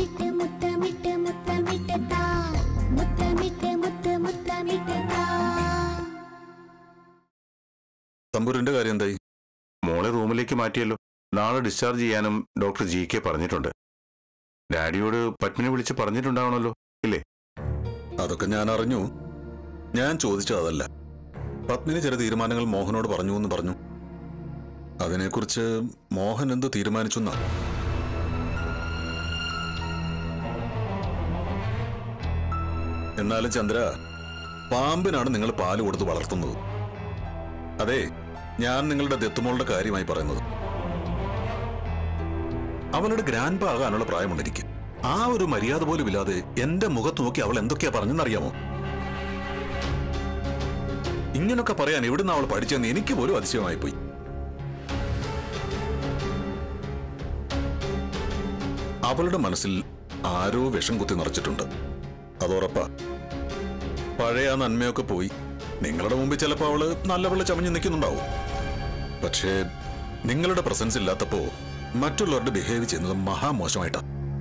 മുത്തമിട്ട് മുത്തമിട്ട് മുത്തമിട്ട് താ മുത്തമിട്ട് മുത്ത് മുത്തമിട്ട് താ തമ്പുരുന്റെ കാര്യം എന്തായി മോളെ റൂമിലേക്ക് മാറ്റിയല്ലോ നാളെ ഡിസ്ചാർജ് ചെയ്യാനും ഡോക്ടർ ജി കെ പറഞ്ഞിട്ടുണ്ട് ഡാഡിയോട് പത്മിനെ വിളിച്ച് പറഞ്ഞിട്ടുണ്ടാവണല്ലോ ഇല്ലേ അതൊക്കെ ഞാൻ അറിഞ്ഞു ഞാൻ ചോദിച്ചത് അതല്ല പത്മിനി ചില തീരുമാനങ്ങൾ മോഹനോട് പറഞ്ഞു എന്ന് പറഞ്ഞു അതിനെക്കുറിച്ച് മോഹൻ എന്ത് തീരുമാനിച്ചു എന്നാ എന്നാലും ചന്ദ്ര പാമ്പിനാണ് നിങ്ങൾ പാല് കൊടുത്ത് വളർത്തുന്നത് അതെ ഞാൻ നിങ്ങളുടെ ദത്തുമോളുടെ കാര്യമായി പറയുന്നത് അവളുടെ ഗ്രാൻഡ് പാ ആകാനുള്ള പ്രായമുണ്ട് എനിക്ക് ആ ഒരു മര്യാദ പോലും ഇല്ലാതെ എന്റെ മുഖത്ത് നോക്കി അവൾ എന്തൊക്കെയാ പറഞ്ഞെന്നറിയാമോ ഇങ്ങനൊക്കെ പറയാൻ എവിടുന്ന് അവൾ പഠിച്ചെന്ന് എനിക്ക് പോലും അതിശയമായി പോയി അവളുടെ മനസ്സിൽ ആരോ വിഷം കുത്തി നിറച്ചിട്ടുണ്ട് അതുറപ്പാ പഴയ ആ നന്മയൊക്കെ പോയി നിങ്ങളുടെ മുമ്പിൽ ചിലപ്പോൾ അവള് നല്ലവള് ചമഞ്ഞു നിൽക്കുന്നുണ്ടാവും പക്ഷേ നിങ്ങളുടെ പ്രസൻസ് ഇല്ലാത്തപ്പോ മറ്റുള്ളവരുടെ ബിഹേവ് ചെയ്യുന്നത് മഹാമോശമായിട്ടാ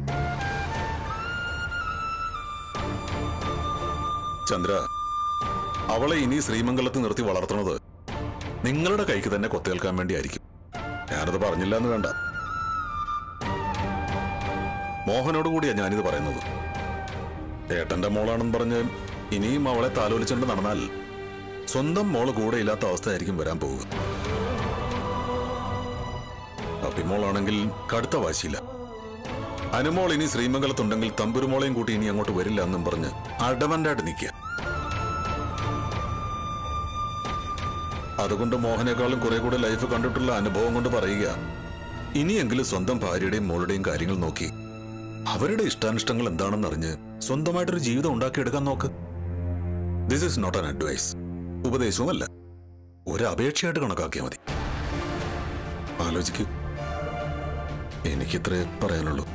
ചന്ദ്ര അവളെ ഇനി ശ്രീമംഗലത്ത് നിർത്തി വളർത്തുന്നത് നിങ്ങളുടെ കൈക്ക് തന്നെ കൊത്തേൽക്കാൻ വേണ്ടിയായിരിക്കും ഞാനത് പറഞ്ഞില്ല എന്ന് വേണ്ട മോഹനോട് കൂടിയാ ഞാനിത് പറയുന്നത് ഏട്ടന്റെ മോളാണെന്ന് പറഞ്ഞ് ഇനിയും അവളെ താലോലിച്ചുകൊണ്ട് നടന്നാൽ സ്വന്തം മോള് കൂടെ ഇല്ലാത്ത അവസ്ഥയായിരിക്കും വരാൻ പോവുക അപ്പിമോളാണെങ്കിൽ കടുത്ത വാശിയില്ല അനുമോൾ ഇനി ശ്രീമംഗലത്തുണ്ടെങ്കിൽ തമ്പുരുമോളെയും കൂട്ടി ഇനി അങ്ങോട്ട് വരില്ല എന്നും പറഞ്ഞ് അഡവന്റായിട്ട് നിൽക്കുക അതുകൊണ്ട് മോഹനേക്കാളും കുറെ കൂടെ ലൈഫ് കണ്ടിട്ടുള്ള അനുഭവം കൊണ്ട് പറയുക ഇനിയെങ്കിലും സ്വന്തം ഭാര്യയുടെയും മോളുടെയും കാര്യങ്ങൾ നോക്കി അവരുടെ ഇഷ്ടാനിഷ്ടങ്ങൾ എന്താണെന്നറിഞ്ഞ് സ്വന്തമായിട്ടൊരു ജീവിതം ഉണ്ടാക്കിയെടുക്കാൻ നോക്ക് this is not an advice ഉപദേശവുമല്ല ഒരു അപേക്ഷയായിട്ട് കണക്കാക്കിയാൽ മതി ആലോചിക്കൂ എനിക്കിത്രേ പറയാനുള്ളൂ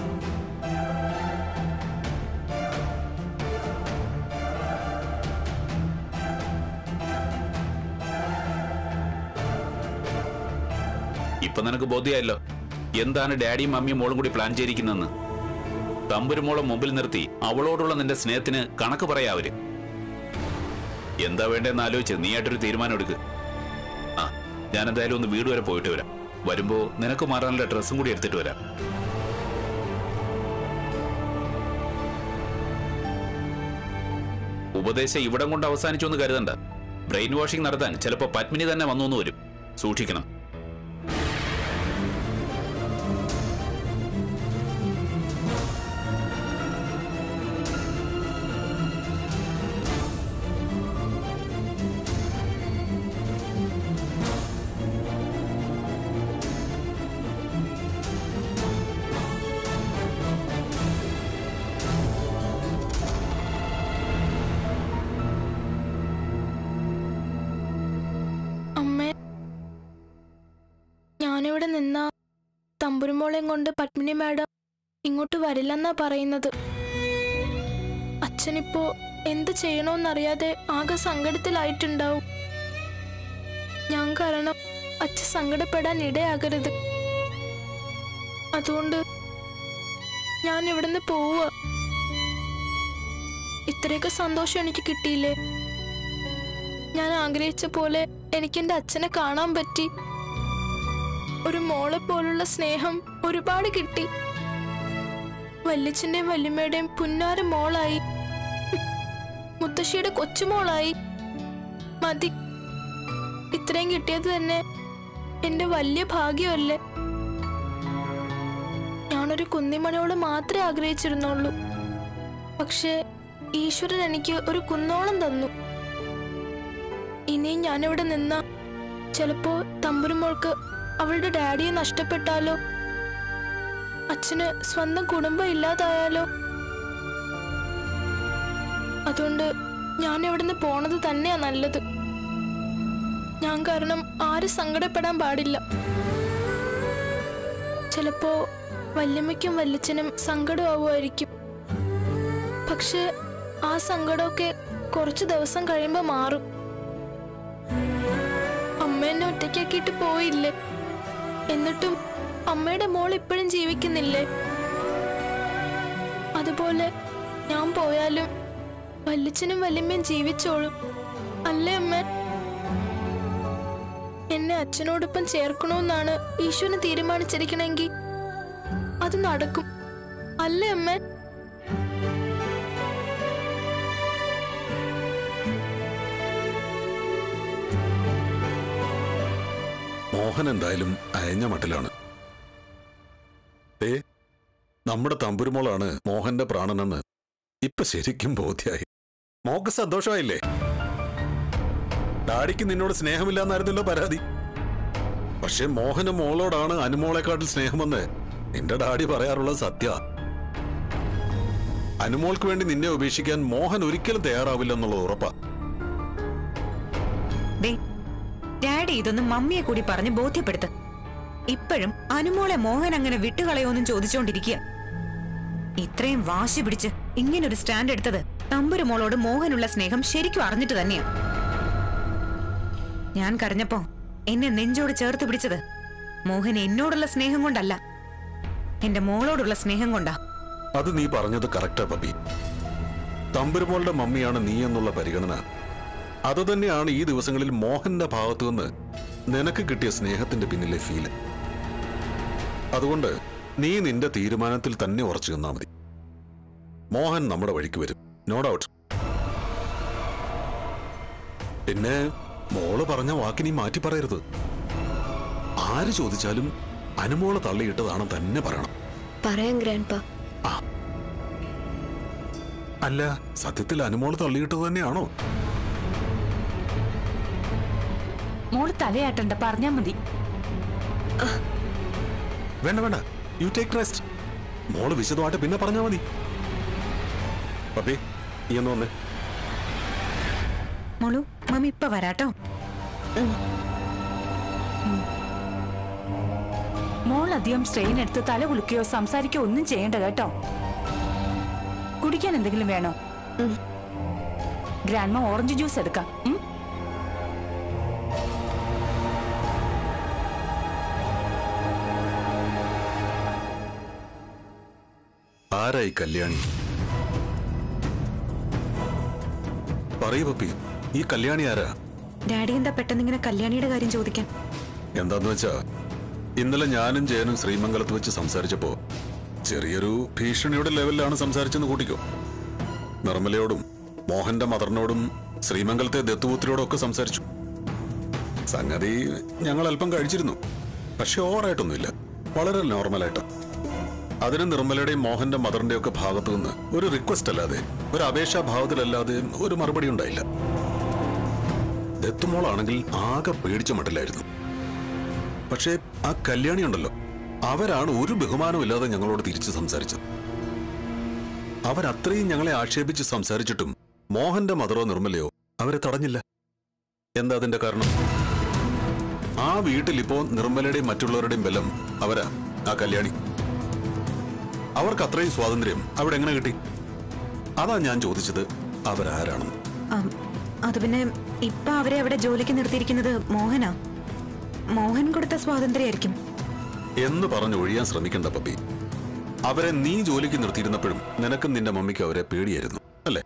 ഇപ്പൊ നിനക്ക് ബോധ്യമായല്ലോ എന്താണ് ഡാഡിയും മമ്മിയും മോളും കൂടി പ്ലാൻ ചെയ്തിരിക്കുന്നതെന്ന് തമ്പുരുമോളെ മുമ്പിൽ നിർത്തി അവളോടുള്ള നിന്റെ സ്നേഹത്തിന് കണക്ക് പറയാ അവര് എന്താ വേണ്ടെന്ന് ആലോചിച്ച് നീയായിട്ടൊരു തീരുമാനം എടുക്ക് ആ ഞാൻ എന്തായാലും ഒന്ന് വീട് വരെ പോയിട്ട് വരാം വരുമ്പോ നിനക്ക് മാറാനുള്ള ഡ്രസ്സും കൂടി എടുത്തിട്ട് വരാം ഉപദേശം ഇവിടം കൊണ്ട് അവസാനിച്ചു എന്ന് കരുതണ്ട ബ്രെയിൻ വാഷിംഗ് നടത്താൻ ചിലപ്പോ പത്മിനി തന്നെ വന്നു എന്ന് വരും സൂക്ഷിക്കണം അമ്മേ ഞാനിവിടെ നിന്ന തമ്പുരുമോളെയും കൊണ്ട് പത്മിനി മാഡം ഇങ്ങോട്ട് വരില്ലെന്നാ പറയുന്നത് അച്ഛനിപ്പോ എന്ത് ചെയ്യണോന്നറിയാതെ ആകെ സങ്കടത്തിലായിട്ടുണ്ടാവും ഞാൻ കാരണം അച്ഛൻ സങ്കടപ്പെടാൻ ഇടയാകരുത് അതുകൊണ്ട് ഞാൻ ഇവിടുന്ന് പോവുക ഇത്രയൊക്കെ സന്തോഷം എനിക്ക് കിട്ടിയില്ലേ ഞാൻ ആഗ്രഹിച്ച പോലെ എനിക്ക് എന്റെ അച്ഛനെ കാണാൻ പറ്റി ഒരു മോളെ പോലുള്ള സ്നേഹം ഒരുപാട് കിട്ടി വല്യച്ഛന്റെയും വല്യമ്മയുടെയും പുന്നാര മോളായി മുത്തശ്ശിയുടെ കൊച്ചുമോളായി മതി ഇത്രയും കിട്ടിയത് തന്നെ എന്റെ വലിയ ഭാഗ്യമല്ലേ ഞാനൊരു കുന്നിമണിയോട് മാത്രമേ ആഗ്രഹിച്ചിരുന്നുള്ളൂ പക്ഷേ ഈശ്വരൻ എനിക്ക് ഒരു കുന്നോളം തന്നു ഇനിയും ഞാനിവിടെ നിന്ന ചിലപ്പോ തമ്പുരുമോൾക്ക് അവളുടെ ഡാഡിയെ നഷ്ടപ്പെട്ടാലോ അച്ഛന് സ്വന്തം കുടുംബം ഇല്ലാതായാലോ അതുകൊണ്ട് ഞാൻ ഇവിടുന്ന് പോണത് തന്നെയാ നല്ലത് ഞാൻ കാരണം ആരും സങ്കടപ്പെടാൻ പാടില്ല ചിലപ്പോ വല്യമ്മയ്ക്കും വല്യച്ഛനും സങ്കടമാവുമായിരിക്കും പക്ഷെ ആ സങ്കടമൊക്കെ കുറച്ച് ദിവസം കഴിയുമ്പോൾ മാറും അമ്മ എന്നെ ഒറ്റയ്ക്കാക്കിയിട്ട് പോയില്ലേ എന്നിട്ടും അമ്മയുടെ മോൾ ഇപ്പോഴും ജീവിക്കുന്നില്ലേ അതുപോലെ ഞാൻ പോയാലും വല്യച്ഛനും വല്യമ്മയും ജീവിച്ചോളും അല്ലേ അമ്മ എന്നെ അച്ഛനോടൊപ്പം ചേർക്കണമെന്നാണ് ഈശ്വരൻ തീരുമാനിച്ചിരിക്കണമെങ്കിൽ അത് നടക്കും അല്ലേ അമ്മ മോഹൻ എന്തായാലും അയഞ്ഞ മട്ടിലാണ് ഏ നമ്മുടെ തമ്പുരുമോളാണ് മോഹന്റെ പ്രാണനെന്ന് ഇപ്പൊ ശരിക്കും ബോധ്യായി മോക്ക് സന്തോഷമായില്ലേ ഡാഡിക്ക് നിന്നോട് സ്നേഹമില്ലാന്നായിരുന്നല്ലോ പരാതി പക്ഷെ മോഹന് മോളോടാണ് അനുമോളെക്കാട്ടിൽ സ്നേഹമെന്ന് നിന്റെ ഡാഡി പറയാറുള്ളത് സത്യ അനുമോൾക്ക് വേണ്ടി നിന്നെ ഉപേക്ഷിക്കാൻ മോഹൻ ഒരിക്കലും തയ്യാറാവില്ലെന്നുള്ളത് ഉറപ്പാ ദേ ഡാഡി ഇതൊന്നും മമ്മിയെ കൂടി പറഞ്ഞ് ബോധ്യപ്പെടുത്ത് ഇപ്പോഴും അനുമോളെ മോഹൻ അങ്ങനെ വിട്ടുകളയോന്നും ചോദിച്ചോണ്ടിരിക്കുക ഇത്രയും വാശി പിടിച്ച് ഇങ്ങനൊരു സ്റ്റാൻഡ് എടുത്തത് തമ്പുരു മോളോട് മോഹനുള്ള സ്നേഹം ശരിക്കും അറിഞ്ഞിട്ട് തന്നെയാ ഞാൻ കരഞ്ഞപ്പോ എന്നെ നെഞ്ചോട് ചേർത്ത് പിടിച്ചത് മോഹൻ എന്നോടുള്ള സ്നേഹം കൊണ്ടല്ല എന്റെ മോളോടുള്ള സ്നേഹം കൊണ്ടാ അത് നീ പറഞ്ഞത് കറക്റ്റാ പപ്പി തമ്പുരുമോളുടെ മമ്മിയാണ് നീ എന്നുള്ള പരിഗണന അത് തന്നെയാണ് ഈ ദിവസങ്ങളിൽ മോഹന്റെ ഭാഗത്തു നിന്ന് നിനക്ക് കിട്ടിയ സ്നേഹത്തിന്റെ പിന്നിലെ ഫീല് അതുകൊണ്ട് നീ നിന്റെ തീരുമാനത്തിൽ തന്നെ ഉറച്ചു നിന്നാ മതി മോഹൻ നമ്മുടെ വഴിക്ക് വരും നോ ഡൗട്ട് പിന്നെ മോള് പറഞ്ഞ വാക്കിനി മാറ്റി പറയരുത് ആര് ചോദിച്ചാലും അനുമോള് തള്ളിയിട്ടതാണ് തന്നെ പറയണം പറയാം ഗ്രാൻഡ് അല്ല സത്യത്തിൽ അനുമോള് തള്ളിയിട്ടത് തന്നെയാണോ മോള് തലയാട്ടണ്ട പറഞ്ഞാ മതി വേണ്ട വേണ്ട യു ടേക്ക് റെസ്റ്റ് മോള് വിശദമായിട്ട് പിന്നെ പറഞ്ഞാൽ മതി പപ്പി നീ ഒന്ന് വന്നേ മോളു മമ്മി ഇപ്പൊ വരാട്ടോ മോൾ അധികം സ്ട്രെയിൻ എടുത്ത് തല കുലുക്കുകയോ സംസാരിക്കുകയോ ഒന്നും ചെയ്യേണ്ട കേട്ടോ കുടിക്കാൻ എന്തെങ്കിലും വേണോ ഗ്രാൻഡ്മ ഓറഞ്ച് ജ്യൂസ് എടുക്കാം ഉം? ആരായി കല്യാണി പറയൂ പപ്പി ഈ കല്യാണി ആരാ ഡാഡി എന്താ പെട്ടെന്ന് ഇങ്ങനെ കല്യാണിയുടെ കാര്യം ചോദിക്കാൻ എന്താന്ന് വെച്ചാ ഇന്നലെ ഞാനും ജയനും ശ്രീമംഗലത്ത് വെച്ച് സംസാരിച്ചപ്പോ ചെറിയൊരു ഭീഷണിയുടെ ലെവലിലാണ് സംസാരിച്ചെന്ന് കൂട്ടിക്കോ നിർമ്മലയോടും മോഹന്റെ മദറിനോടും ശ്രീമംഗലത്തെ ദത്തുപുത്രിയോടും ഒക്കെ സംസാരിച്ചു സംഗതി ഞങ്ങൾ അല്പം കഴിച്ചിരുന്നു പക്ഷെ ഓവറായിട്ടൊന്നുമില്ല വളരെ നോർമലായിട്ട് അതിന് നിർമ്മലയുടെയും മോഹന്റെ മദറിന്റെ ഒക്കെ ഭാഗത്തു നിന്ന് ഒരു റിക്വസ്റ്റ് അല്ലാതെ ഒരു അപേക്ഷാ ഭാവത്തിലല്ലാതെ ഒരു മറുപടി ഉണ്ടായില്ല ദത്തുമോളാണെങ്കിൽ ആകെ പേടിച്ച മട്ടിലായിരുന്നു പക്ഷേ ആ കല്യാണി ഉണ്ടല്ലോ അവരാണ് ഒരു ബഹുമാനവും ഇല്ലാതെ ഞങ്ങളോട് തിരിച്ച് സംസാരിച്ചത് അവരത്രയും ഞങ്ങളെ ആക്ഷേപിച്ച് സംസാരിച്ചിട്ടും മോഹന്റെ മദറോ നിർമ്മലയോ അവരെ തടഞ്ഞില്ല എന്താ അതിന്റെ കാരണം ആ വീട്ടിലിപ്പോ നിർമ്മലയുടെയും മറ്റുള്ളവരുടെയും ബലം അവരാ ആ കല്യാണി അവർക്ക് അത്രയും സ്വാതന്ത്ര്യം അവിടെ എങ്ങനെ കിട്ടി അതാ ഞാൻ ചോദിച്ചത് അവരാരാണെന്ന് ആം, അത് പിന്നെ ഇപ്പൊ അവരെ അവിടെ ജോലിക്ക് നിർത്തിയിരിക്കുന്നത് മോഹനാ മോഹൻ കൊടുത്ത സ്വാതന്ത്ര്യമായിരിക്കും എന്ന് പറഞ്ഞ് ഒഴിയാൻ ശ്രമിക്കണ്ട പപ്പി അവരെ നീ ജോലിക്ക് നിർത്തിയിരുന്നപ്പോഴും നിനക്കും നിന്റെ മമ്മിക്കും അവരെ പേടിയായിരുന്നു അല്ലേ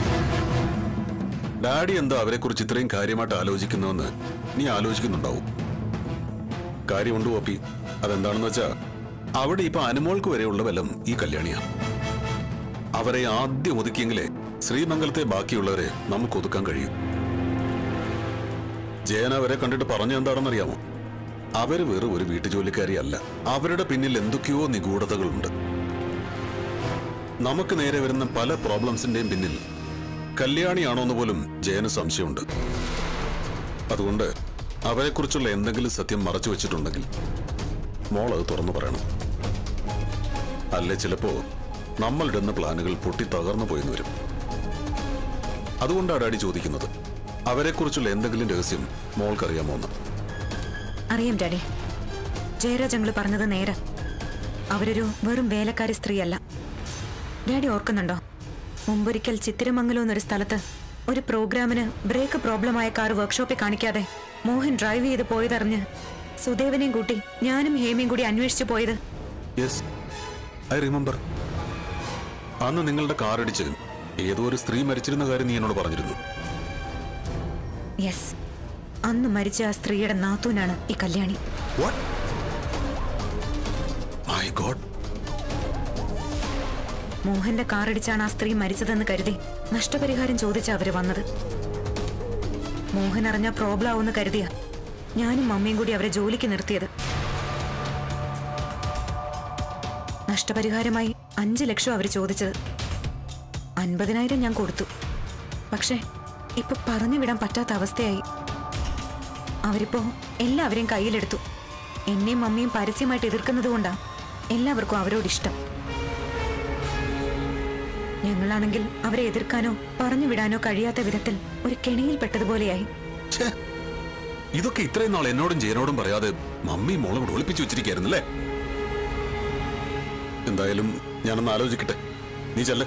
ഡാഡി എന്താ അവരെ കുറിച്ച് ഇത്രയും കാര്യമായിട്ട് ആലോചിക്കുന്നതെന്ന് നീ ആലോചിക്കുന്നുണ്ടാവും കാര്യമുണ്ട് പപ്പി അതെന്താണെന്ന് വെച്ചാ അവിടെ ഇപ്പൊ അനുമോൾക്ക് വരെയുള്ള ബലം ഈ കല്യാണിയാണ് അവരെ ആദ്യം ഒതുക്കിയെങ്കിലേ ശ്രീമംഗലത്തെ ബാക്കിയുള്ളവരെ നമുക്ക് ഒതുക്കാൻ കഴിയും ജയൻ അവരെ കണ്ടിട്ട് പറഞ്ഞ എന്താണെന്നറിയാമോ അവര് വെറും ഒരു വീട്ടുജോലിക്കാരിയല്ല അവരുടെ പിന്നിൽ എന്തൊക്കെയോ നിഗൂഢതകളുണ്ട് നമുക്ക് നേരെ വരുന്ന പല പ്രോബ്ലംസിന്റെയും പിന്നിൽ കല്യാണിയാണോന്ന് പോലും ജയന് സംശയമുണ്ട് അതുകൊണ്ട് അവരെക്കുറിച്ചുള്ള എന്തെങ്കിലും സത്യം മറച്ചു വെച്ചിട്ടുണ്ടെങ്കിൽ മോൾ അത് തുറന്നു പറയണം അല്ലെ ചിലപ്പോ നമ്മളിടുന്ന പ്ലാനുകൾ പൊട്ടി തകർന്നു പോയെന്ന് വരും അതുകൊണ്ടാണ് ഡാഡി ചോദിക്കുന്നത് അവരെക്കുറിച്ചുള്ള എന്തെങ്കിലും രഹസ്യം മോൾക്കറിയാമോ എന്ന് അറിയാം ഡാഡി ജയരാജ് അങ്ങള് പറഞ്ഞത് നേരെ അവരൊരു വെറും വേലക്കാരി സ്ത്രീയല്ല ഡാഡി ഓർക്കുന്നുണ്ടോ മുമ്പൊരിക്കൽ ചിത്തിരമംഗലം എന്നൊരു സ്ഥലത്ത് ഒരു പ്രോഗ്രാമിന് ബ്രേക്ക് പ്രോബ്ലമായ കാർ വർക്ക്ഷോപ്പിൽ കാണിക്കാതെ മോഹൻ ഡ്രൈവ് ചെയ്ത് പോയതറിഞ്ഞ് സുദേവനെയും കൂട്ടി ഞാനും ഹേമയും കൂടി അന്വേഷിച്ചു പോയത് യെസ് ഐ റിമെമ്പർ അന്ന് നിങ്ങളുടെ കാറടിച്ച് ഏതോ ഒരു സ്ത്രീ മരിച്ചിരുന്ന കാര്യം നീ എന്നോട് പറഞ്ഞിരുന്നു യെസ് അന്ന് മരിച്ച ആ സ്ത്രീയുടെ നാത്തൂനാണ് ഈ കല്യാണി വാട്ട് മൈ ഗോഡ് മോഹന്റെ കാറടിച്ചാണ് ആ സ്ത്രീ മരിച്ചതെന്ന് കരുതി നഷ്ടപരിഹാരം ചോദിച്ച അവര് വന്നത് മോഹൻ അറിഞ്ഞ പ്രോബ്ലം ആവുമെന്ന് കരുതിയ ഞാനും മമ്മിയും കൂടി അവരെ ജോലിക്ക് നിർത്തിയത് നഷ്ടപരിഹാരമായി അഞ്ചു ലക്ഷം അവർ ചോദിച്ചത് അൻപതിനായിരം ഞാൻ കൊടുത്തു പക്ഷേ ഇപ്പൊ പറഞ്ഞു വിടാൻ പറ്റാത്ത അവസ്ഥയായി അവരിപ്പോ എല്ലാവരെയും കയ്യിലെടുത്തു എന്നെയും മമ്മിയും പരസ്യമായിട്ട് എതിർക്കുന്നത് കൊണ്ടാ എല്ലാവർക്കും അവരോട് ഇഷ്ടം ഞങ്ങളാണെങ്കിൽ അവരെ എതിർക്കാനോ പറഞ്ഞു വിടാനോ കഴിയാത്ത വിധത്തിൽ ഒരു കെണിയിൽപ്പെട്ടതുപോലെയായി ഛേ, ഇതൊക്കെ ഇത്രയും നാൾ എന്നോടും ജയനോടും പറയാതെ മമ്മി മോളെ കൂടെ ഒളിപ്പിച്ചു വെച്ചിരിക്കായിരുന്നല്ലേ എന്തായാലും ഞാനൊന്ന് ആലോചിക്കട്ടെ നീ ചെല്ലേ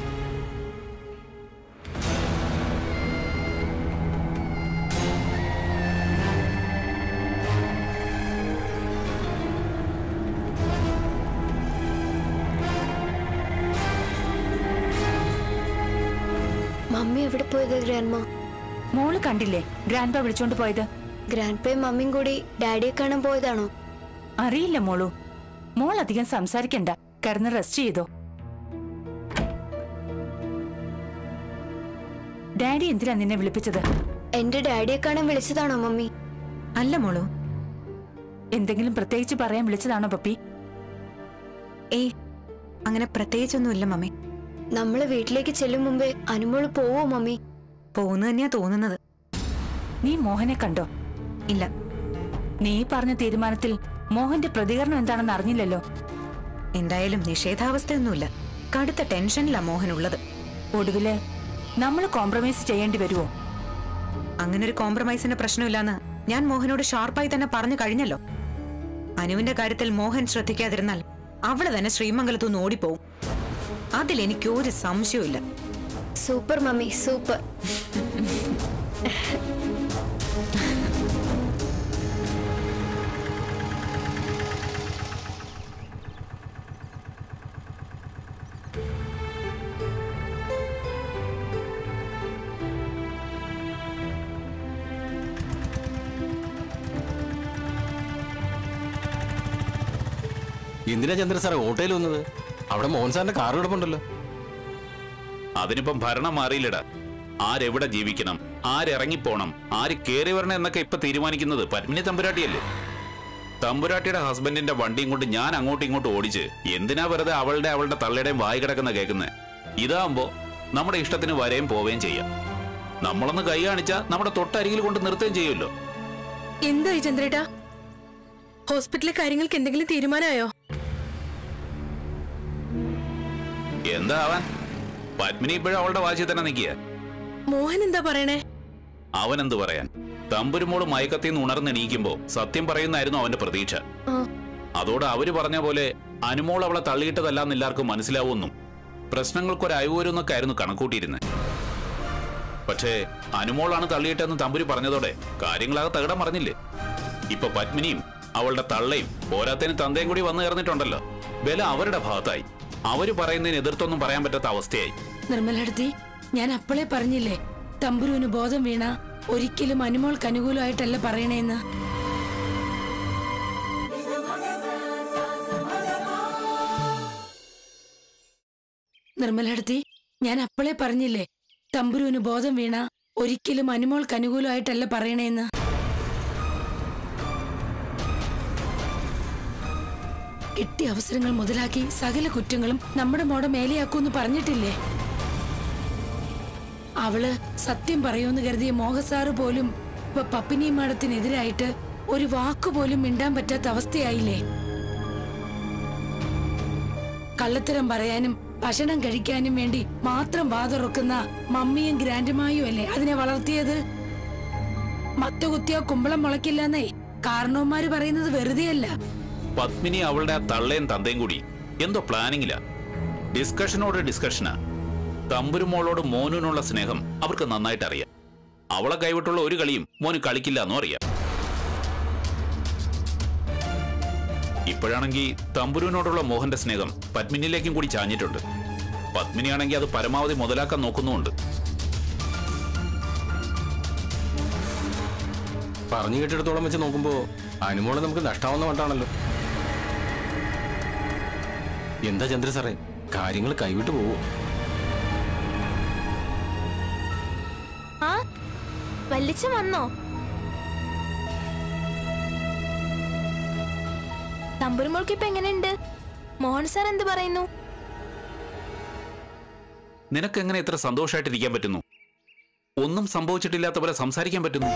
മമ്മി എവിടെ പോയത് ഗ്രാൻഡ്മ മോള് കണ്ടില്ലേ ഗ്രാൻഡ് പ വിളിച്ചോണ്ട് പോയത് ഗ്രാൻഡ് പേയും മമ്മിയും കൂടി ഡാഡിയെ കാണാൻ പോയതാണോ അറിയില്ല മോളു മോൾ അധികം സംസാരിക്കണ്ട കിടന്ന് റെസ്റ്റ് ചെയ്തോ ഡാഡി എന്തിനാ നിന്നെ വിളിപ്പിച്ചത് എന്റെ ഡാഡിയെ കാണാൻ വിളിച്ചതാണോ മമ്മി അല്ല മോളു എന്തെങ്കിലും പ്രത്യേകിച്ച് പറയാൻ വിളിച്ചതാണോ പപ്പി ഏയ് അങ്ങനെ പ്രത്യേകിച്ചൊന്നുമില്ല മമ്മി നമ്മള് വീട്ടിലേക്ക് ചെല്ലും മുമ്പേ അനുമോള് പോവോ മമ്മി പോകുന്നു തന്നെയാ തോന്നുന്നത് നീ മോഹനെ കണ്ടോ ഇല്ല നീ പറഞ്ഞ തീരുമാനത്തിൽ മോഹന്റെ പ്രതികരണം എന്താണെന്ന് അറിഞ്ഞില്ലല്ലോ എന്തായാലും നിഷേധാവസ്ഥയൊന്നുമില്ല കടുത്ത ടെൻഷനിലാ മോഹൻ ഉള്ളത് ഒടുവില് നമ്മൾ കോംപ്രമൈസ് ചെയ്യേണ്ടി വരുമോ അങ്ങനെ ഒരു കോംപ്രമൈസിന്റെ പ്രശ്നമില്ലാന്ന് ഞാൻ മോഹനോട് ഷാർപ്പായി തന്നെ പറഞ്ഞു കഴിഞ്ഞല്ലോ അനുവിന്റെ കാര്യത്തിൽ മോഹൻ ശ്രദ്ധിക്കാതിരുന്നാൽ അവള് തന്നെ ശ്രീമംഗലത്തുനിന്ന് ഓടിപ്പോവും അതിൽ എനിക്ക് ഒരു സംശയവും സൂപ്പർ മമ്മി സൂപ്പർ എന്തിനാ ചന്ദ്ര സാറേ ഓട്ടോയിൽ വന്നത് അവിടെ മോഹൻ സാറിന്റെ കാർ കിടപ്പുണ്ടല്ലോ അതിനിപ്പം ഭരണം മാറിയില്ലടാ ആരെവിടെ ജീവിക്കണം ആരിറങ്ങിപ്പോണം ആര് കേറി വരണം എന്നൊക്കെ ഇപ്പൊ തീരുമാനിക്കുന്നത് പത്മിനി തമ്പുരാട്ടിയല്ലേ തമ്പുരാട്ടിയുടെ ഹസ്ബൻഡിന്റെ വണ്ടിയും കൊണ്ട് ഞാൻ അങ്ങോട്ടും ഇങ്ങോട്ടും ഓടിച്ച് എന്തിനാ വെറുതെ അവളുടെ അവളുടെ തള്ളയുടെയും വായി കിടക്കുന്ന കേൾക്കുന്നത് ഇതാകുമ്പോ നമ്മുടെ ഇഷ്ടത്തിന് വരെയും പോവുകയും ചെയ്യാം നമ്മളൊന്ന് കൈ കാണിച്ചാ നമ്മുടെ തൊട്ടരികിൽ കൊണ്ട് നിർത്തുകയും ചെയ്യുമല്ലോ എന്തായി ചന്ദ്രേട്ടാ ഹോസ്പിറ്റലിലെ കാര്യങ്ങൾക്ക് എന്തെങ്കിലും തീരുമാനമായോ എന്താ ആവാൻ പത്മിനി ഇപ്പോഴും അവളുടെ വാശി തന്നെ നിൽക്കുക മോഹൻ എന്താ പറയണേ അവൻ എന്ത് പറയാൻ തമ്പുരുമോള് മയക്കത്തിൽ നിന്ന് ഉണർന്നെണീക്കുമ്പോ സത്യം പറയുന്നായിരുന്നു അവന്റെ പ്രതീക്ഷ അതോടെ അവര് പറഞ്ഞ പോലെ അനുമോൾ അവളെ തള്ളിയിട്ടതല്ലാന്ന് എല്ലാവർക്കും മനസ്സിലാവുമെന്നും പ്രശ്നങ്ങൾക്കൊരു അയവൂരെന്നൊക്കെ ആയിരുന്നു കണക്കൂട്ടിയിരുന്നത് പക്ഷേ അനുമോളാണ് തള്ളിയിട്ടെന്ന് തമ്പുരു പറഞ്ഞതോടെ കാര്യങ്ങളാകെ തകിടം മറിഞ്ഞില്ലേ ഇപ്പൊ പത്മിനിയും അവളുടെ തള്ളയും പോരാത്തതിന് തന്തയും കൂടി വന്നു ചേർന്നിട്ടുണ്ടല്ലോ വില അവരുടെ ഭാഗത്തായി അവര് പറയുന്നതിന് എതിർത്തൊന്നും പറയാൻ പറ്റാത്ത അവസ്ഥയായി നിർമ്മലടുത്തി ഞാൻ അപ്പോഴേ പറഞ്ഞില്ലേ തമ്പുരുവിന് ബോധം വീണ ഒരിക്കലും അനുമോൾക്ക് അനുകൂലമായിട്ടല്ല പറയണേന്ന് നിർമ്മലടുത്തി ഞാൻ അപ്പോഴേ പറഞ്ഞില്ലേ തമ്പുരുവിന് ബോധം വീണ ഒരിക്കലും അനുമോൾക്ക് അനുകൂലമായിട്ടല്ല പറയണേന്ന് കിട്ടിയ അവസരങ്ങൾ മുതലാക്കി സകല കുറ്റങ്ങളും നമ്മുടെ മോടെ മേലെയാക്കൂന്ന് പറഞ്ഞിട്ടില്ലേ അവള് സത്യം പറയൂന്ന് കരുതിയ മോഹസാറ് പോലും ഇപ്പൊ പപ്പിനി മാഡത്തിനെതിരായിട്ട് ഒരു വാക്കുപോലും മിണ്ടാൻ പറ്റാത്ത അവസ്ഥയായില്ലേ കള്ളത്തരം പറയാനും ഭക്ഷണം കഴിക്കാനും വേണ്ടി മാത്രം വാതുറക്കുന്ന മമ്മിയും ഗ്രാൻഡുമായും അല്ലേ അതിനെ വളർത്തിയത് മത്ത കുത്തിയോ കുമ്പളം മുളയ്ക്കില്ലെന്നേ കാരണവന്മാര് പറയുന്നത് വെറുതെയല്ല പത്മിനി അവളുടെ ആ തള്ളയും തന്തയും കൂടി എന്തോ പ്ലാനിങ്ങില്ല ഡിസ്കഷനോട് ഡിസ്കഷനാ തമ്പുരുമോളോട് മോനുവിനുള്ള സ്നേഹം അവർക്ക് നന്നായിട്ട് അറിയാം അവളെ കൈവിട്ടുള്ള ഒരു കളിയും മോന് കളിക്കില്ല എന്നും അറിയാം ഇപ്പോഴാണെങ്കിൽ തമ്പുരുവിനോടുള്ള മോഹന്റെ സ്നേഹം പത്മിനിയിലേക്കും കൂടി ചാഞ്ഞിട്ടുണ്ട് പത്മിനിയാണെങ്കിൽ അത് പരമാവധി മുതലാക്കാൻ നോക്കുന്നുമുണ്ട് പറഞ്ഞു കേട്ടിടത്തോളം വെച്ച് നോക്കുമ്പോ അനുമോളെ നമുക്ക് നഷ്ടാവുന്ന മട്ടാണല്ലോ എന്താ ചന്ദ്ര സാറേ കാര്യങ്ങൾ കൈവിട്ട് പോവോ ആ വല്ലിച്ച വന്നോ തമ്പുരുമോൾക്ക് ഇപ്പൊ എങ്ങനെയുണ്ട് മോഹൻ സാർ എന്ത് പറയുന്നു നിനക്ക് എങ്ങനെ ഇത്ര സന്തോഷമായിട്ടിരിക്കാൻ പറ്റുന്നു ഒന്നും സംഭവിച്ചിട്ടില്ലാത്ത പോലെ സംസാരിക്കാൻ പറ്റുന്നു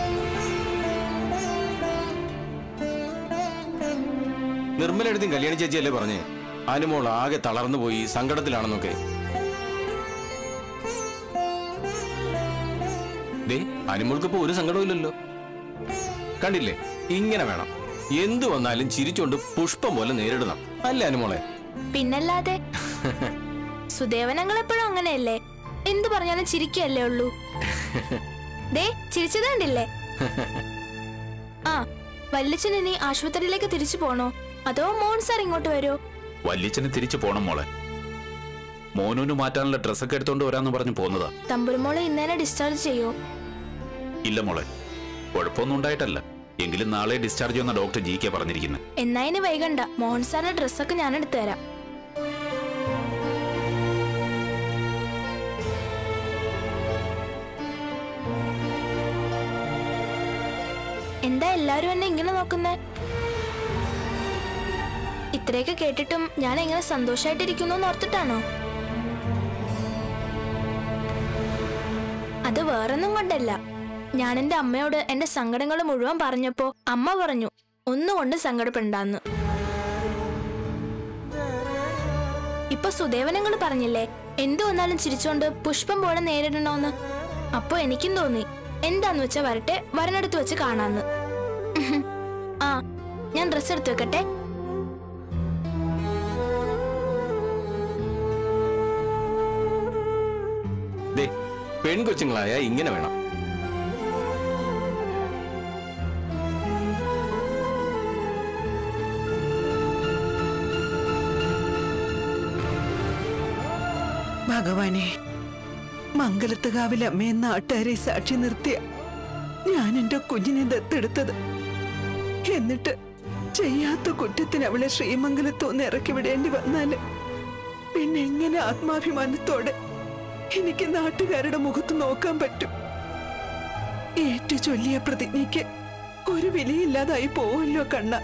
നിർമ്മല എടുത്തും കല്യാണി ചേച്ചിയല്ലേ പറഞ്ഞേ അനുമോൾ ആകെ തളർന്നു പോയി സങ്കടത്തിലാണെന്നൊക്കെ ദേ അനുമോൾക്ക് ഇപ്പൊ ഒരു സങ്കടമില്ലല്ലോ കണ്ടില്ലേ ഇങ്ങനെ വേണം എന്തു വന്നാലും ചിരിച്ചോണ്ട് പുഷ്പം പോലെ നേരിടണം അല്ലേ അനുമോളെ പിന്നല്ലാതെ സുദേവനങ്ങൾ എപ്പോഴും അങ്ങനെയല്ലേ എന്തു പറഞ്ഞാലും ചിരിക്കല്ലേ ഉള്ളൂ ദേ ചിരിച്ചത് കണ്ടില്ലേ ആ വല്ലിച്ചൻ ഇനി ആശുപത്രിയിലേക്ക് തിരിച്ചു പോണോ അതോ മോൻ സാർ ഇങ്ങോട്ട് വരുമോ വല്യച്ഛന് തിരിച്ചു പോണം മോളെ മോനൂന് മാറ്റാനുള്ള ഡ്രസ്സൊക്കെ എടുത്തോണ്ട് വരാന്ന് പറഞ്ഞു പോന്നതാ തമ്പുരുമോളെ ഇന്നേനെ ഡിസ്ചാർജ് ചെയ്യോ ഇല്ല മോളെ കുഴപ്പമൊന്നും ഉണ്ടായിട്ടല്ല എങ്കിലും നാളെ ഡിസ്ചാർജ് ചെയ്യുന്ന ഡോക്ടർ ജി കെ പറഞ്ഞിരിക്കുന്നത് എന്നാ ഇനി വൈകണ്ട മോഹൻ സാറിന്റെ ഡ്രസ്സൊക്കെ ഞാൻ എടുത്തു തരാം എന്താ എല്ലാരും എന്നെ ഇങ്ങനെ നോക്കുന്നേ ഇത്രയൊക്കെ കേട്ടിട്ടും ഞാൻ എങ്ങനെ സന്തോഷായിട്ടിരിക്കുന്നു എന്ന് ഓർത്തിട്ടാണോ അത് വേറൊന്നും കൊണ്ടല്ല ഞാൻ എന്റെ അമ്മയോട് എന്റെ സങ്കടങ്ങൾ മുഴുവൻ പറഞ്ഞപ്പോ അമ്മ പറഞ്ഞു ഒന്നുകൊണ്ട് സങ്കടപ്പെടാന്ന് ഇപ്പൊ സുദേവനങ്ങൾ പറഞ്ഞില്ലേ എന്തു വന്നാലും ചിരിച്ചോണ്ട് പുഷ്പം പോലെ നേരിടണോന്ന് അപ്പൊ എനിക്കും തോന്നി എന്താന്ന് വെച്ചാ വരട്ടെ വരനടുത്ത് വെച്ച് കാണാന്ന് ആ ഞാൻ ഡ്രസ് എടുത്തു വെക്കട്ടെ ദേ പെൺകൊച്ചുങ്ങളായ ഇങ്ങനെ വേണം ഭഗവാനെ മംഗലത്തുകാവിൽ അമ്മയെ നാട്ടുകാരെ സാക്ഷി നിർത്തിയ ഞാൻ എന്റെ കുഞ്ഞിനെ ദത്തെടുത്തത് എന്നിട്ട് ചെയ്യാത്ത കുറ്റത്തിന് അവളെ ശ്രീമംഗലത്തുനിന്ന് ഇറക്കി വിടേണ്ടി വന്നാല് പിന്നെ എങ്ങനെ ആത്മാഭിമാനത്തോടെ എനിക്ക് നാട്ടുകാരുടെ മുഖത്ത് നോക്കാൻ പറ്റും ഏറ്റു ചൊല്ലിയ പ്രതിജ്ഞയ്ക്ക് ഒരു വിലയില്ലാതായി പോവല്ലോ കണ്ണ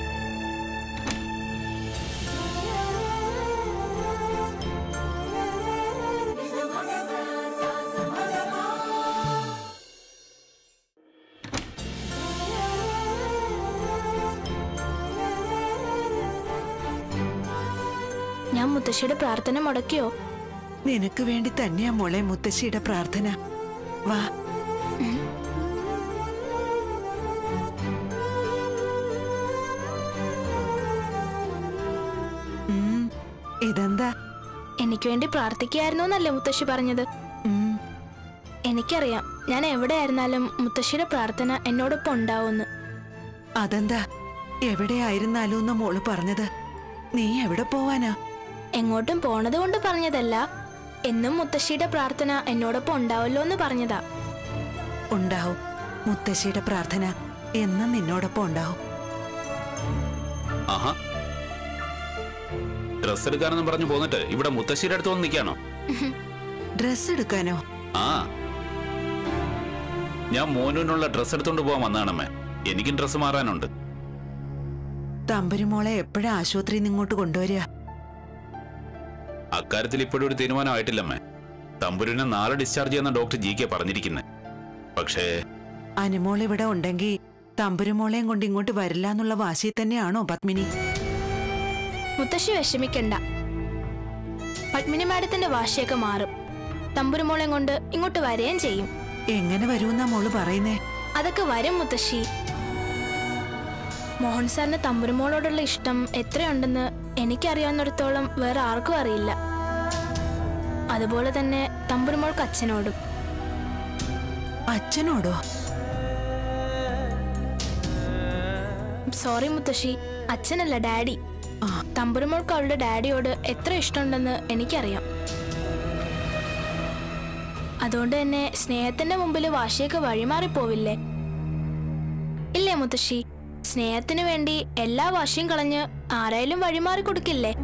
ഞാൻ മുത്തശ്ശിയുടെ പ്രാർത്ഥന മുടക്കിയോ നിനക്ക് വേണ്ടി തന്നെയാ മോളെ മുത്തശ്ശിയുടെ പ്രാർത്ഥന വാ ഉം, ഇതെന്താ എനിക്ക് വേണ്ടി പ്രാർത്ഥിക്കായിരുന്നു എന്നല്ലേ മുത്തശ്ശി പറഞ്ഞത് ഉം, എനിക്കറിയാം ഞാൻ എവിടെയായിരുന്നാലും മുത്തശ്ശിയുടെ പ്രാർത്ഥന എന്നോടൊപ്പം ഉണ്ടാവുമെന്ന് അതെന്താ എവിടെയായിരുന്നാലും എന്ന് മോള് പറഞ്ഞത് നീ എവിടെ പോവാനാ എങ്ങോട്ടും പോണത് കൊണ്ട് പറഞ്ഞതല്ല എന്നും മുത്തശ്ശിയുടെ പ്രാർത്ഥന എന്നോടൊപ്പം ഉണ്ടാവല്ലോ എന്ന് പറഞ്ഞതാ ഉണ്ടാവും മുത്തശ്ശിയുടെ പ്രാർത്ഥന എന്നും നിന്നോടൊപ്പം ഉണ്ടാവും ആഹാ ഡ്രസ് എടുക്കാനെന്ന് പറഞ്ഞു പോന്നിട്ട് ഇവിടെ മുത്തശ്ശിയുടെ അടുത്ത് വന്ന് നിൽക്കാണോ ഡ്രസ് എടുക്കാനോ ആ ഞാൻ മോനുവിനുള്ള ഡ്രസ് എടുത്തോണ്ട് പോവാൻ വന്നതാണമ്മേ എനിക്കും ഡ്രസ് മാറാനുണ്ട് തമ്പുരുമോളെ എപ്പോഴാ ആശുപത്രിയിൽ നിന്ന് ഇങ്ങോട്ട് കൊണ്ടുവരിക അക്കാര്യത്തിൽ ഇപ്പോഴും ഒരു തീരുമാനമായിട്ടില്ലമ്മേ തമ്പുരുവിനെ നാളെ ഡിസ്ചാർജ് ചെയ്യുന്ന ഡോക്ടർ ജി കെ പറഞ്ഞിരിക്കുന്നത് പക്ഷേ അനുമോൾ ഇവിടെ ഉണ്ടെങ്കിൽ തമ്പുരുമോളെയും കൊണ്ട് ഇങ്ങോട്ട് വരില്ല എന്നുള്ള വാശി തന്നെയാണോ പത്മിനി മുത്തശ്ശി വിഷമിക്കണ്ട പത്മിനി മാഡത്തിന്റെ വാശിയൊക്കെ മാറും തമ്പുരുമോളെ കൊണ്ട് ഇങ്ങോട്ട് വരികയും ചെയ്യും എങ്ങനെ വരുമെന്നാ മോള് പറയുന്നേ അതൊക്കെ വരും മുത്തശ്ശി മോഹൻ സാറിന് തമ്പുരുമോളോടുള്ള ഇഷ്ടം എത്രയുണ്ടെന്ന് എനിക്കറിയാവുന്നിടത്തോളം വേറെ ആർക്കും അറിയില്ല അതുപോലെ തന്നെ തമ്പുരുമോൾക്ക് അച്ഛനോടും അച്ഛനോടോ സോറി മുത്തശ്ശി അച്ഛനല്ല ഡാഡി തമ്പുരുമോൾക്ക് അവളുടെ ഡാഡിയോട് എത്ര ഇഷ്ടമുണ്ടെന്ന് എനിക്കറിയാം അതുകൊണ്ട് തന്നെ സ്നേഹത്തിന്റെ മുമ്പിൽ വാശിയൊക്കെ വഴിമാറിപ്പോവില്ലേ ഇല്ലേ മുത്തശ്ശി സ്നേഹത്തിന് വേണ്ടി എല്ലാ വാശിയും കളഞ്ഞ് ആരായാലും വഴിമാറി കൊടുക്കില്ലേ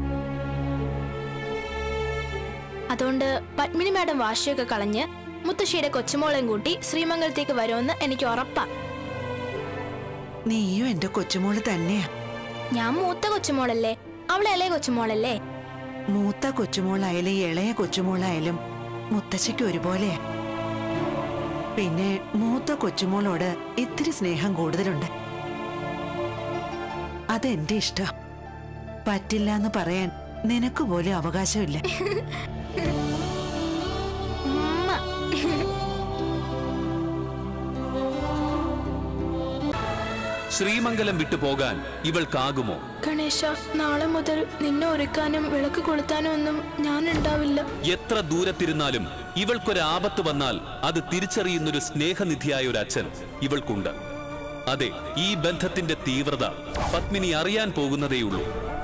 അതുകൊണ്ട് പത്മിനി മാഡം വാശിയൊക്കെ കളഞ്ഞ് മുത്തശ്ശിയുടെ കൊച്ചുമോളെയും കൂട്ടി ശ്രീമംഗലത്തേക്ക് വരുമെന്ന് എനിക്ക് ഉറപ്പാ നീയും എന്റെ കൊച്ചുമോള് തന്നെയാ ഞാൻ മൂത്ത കൊച്ചുമോളല്ലേ അവളെ ഇളയ കൊച്ചുമോളല്ലേ മൂത്ത കൊച്ചുമോളായാലും ഇളയ കൊച്ചുമോളായാലും മുത്തശ്ശിക്ക് ഒരുപോലെയാ പിന്നെ മൂത്ത കൊച്ചുമോളോട് ഇത്തിരി സ്നേഹം കൂടുതലുണ്ട് അതെന്റെ ഇഷ്ടം പറ്റില്ല എന്ന് പറയാൻ നിനക്ക് പോലും അവകാശമില്ല ഉമ്മ. ശ്രീമംഗലം വിട്ടു പോകാൻ ഇവൾക്കാകുമോ ഗണേശ നാളെ മുതൽ നിന്നെ ഒരുക്കാനും വിളക്ക് കൊളുത്താനും ഒന്നും ഞാൻ ഉണ്ടാവില്ല എത്ര ദൂരത്തിരുന്നാലും ഇവൾക്കൊരു ആപത്ത് വന്നാൽ അത് തിരിച്ചറിയുന്നൊരു സ്നേഹനിധിയായ ഒരു അച്ഛൻ ഇവൾക്കുണ്ട് അതെ ഈ ബന്ധത്തിന്റെ തീവ്രത പത്മിനി അറിയാൻ പോകുന്നതേയുള്ളൂ